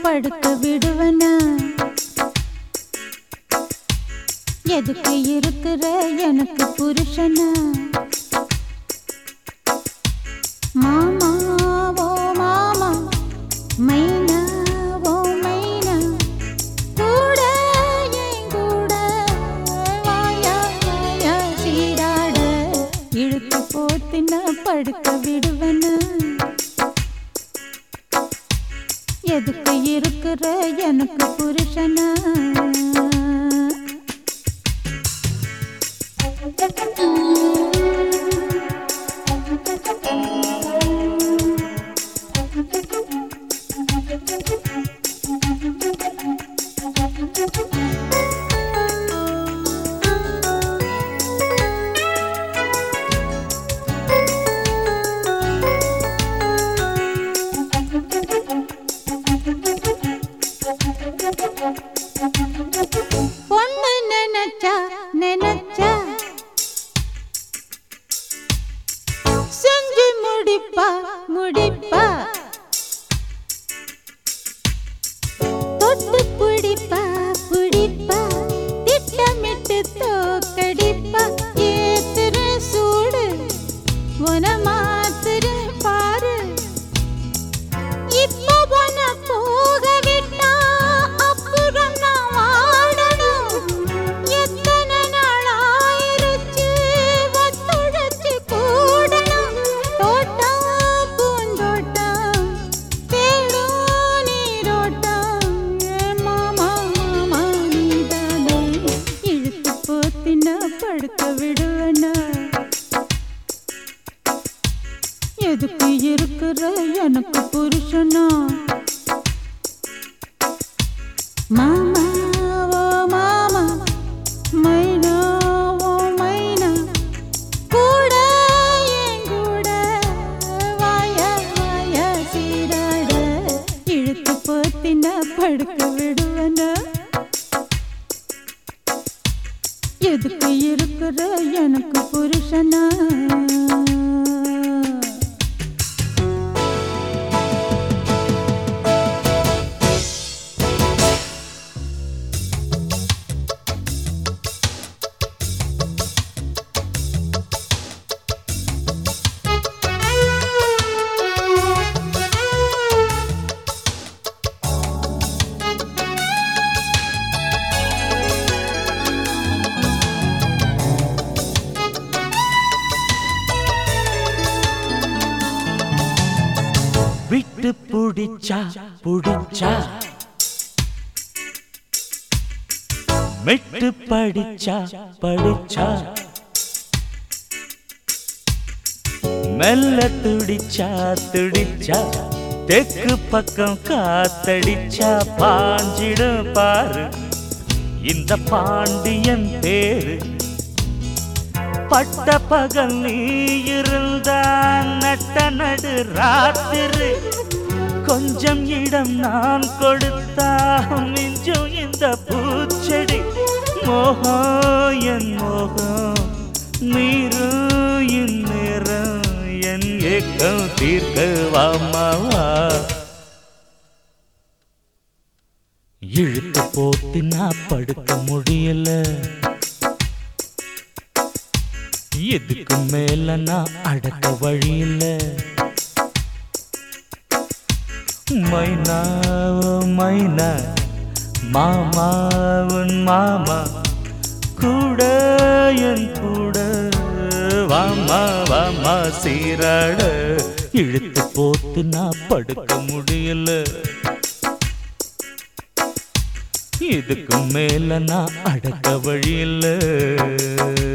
படுக்க விடுவனா எதுக்கு இருக்கிற எனக்கு புருஷனா மாமா ஓ மாமா மைனா ஓ மைனா கூட என் கூட வாயா வாயா சீராட இழுத்து போத்தின படுக்க விடுவனா எதுக்கு இருக்கிற எனக்கு புருஷனா பொண்ணு நினைச்சா நினைச்சா செஞ்சு முடிப்பா முடிப்பா தொட்டு பிடிப்பா பிடிப்பா திட்டமிட்டு தோக்கடிப்பா ஏத்துற சூடு உன மாத்துற பாரு இப்போ உன போக விட்டா அப்புறம் நான் வாடணும் எத்தனை நாள் ஆயிருச்சு ஒத்துழைச்சு கூடணும் தோட்டம் பூந்தோட்டம் தேடும் நீரோட்டம் ஏ மாமா மாமா நீதானே இழுத்து போத்தினா படுக்க விடுவனா எதுக்கு இருக்கிற எனக்கு புருஷனா மாமா ஓ மாமா மைனா ஓ மைனா கூட என் கூட வாயா வாயா சீராட இழுத்து போத்தின படுக்க விடுவனா எதுக்கு இருக்கிற எனக்கு புருஷனா விட்டு புடிச்சா புடிச்சா மெட்டு படிச்சா படிச்சா மெல்ல துடிச்சா துடிச்சா தெற்கு பக்கம் காத்தடிச்சா பாஞ்சிடும் பாரு இந்த பாண்டியன் பேரு பட்ட பகல் நீ இருந்தா நட்ட நடு ராத்திரி கொஞ்சம் இடம் நான் கொடுத்தா மிஞ்சும் இந்த பூச்செடி மோகம் என் மோகம் நீரும் என் நேரம் என் ஏக்கம் தீர்க்க வாமாவா இழுத்து போட்டு நான் படுக்க முடியல இதுக்கு மேல நான் அடக்க வழியில்ல மைனா ஓ மைனா மாமா உன் மாமா கூட என் கூட வாமா வாமா சீராட இழுத்து போட்டு நான் படுக்க முடியல இதுக்கு மேல நான் அடக்க வழியில்ல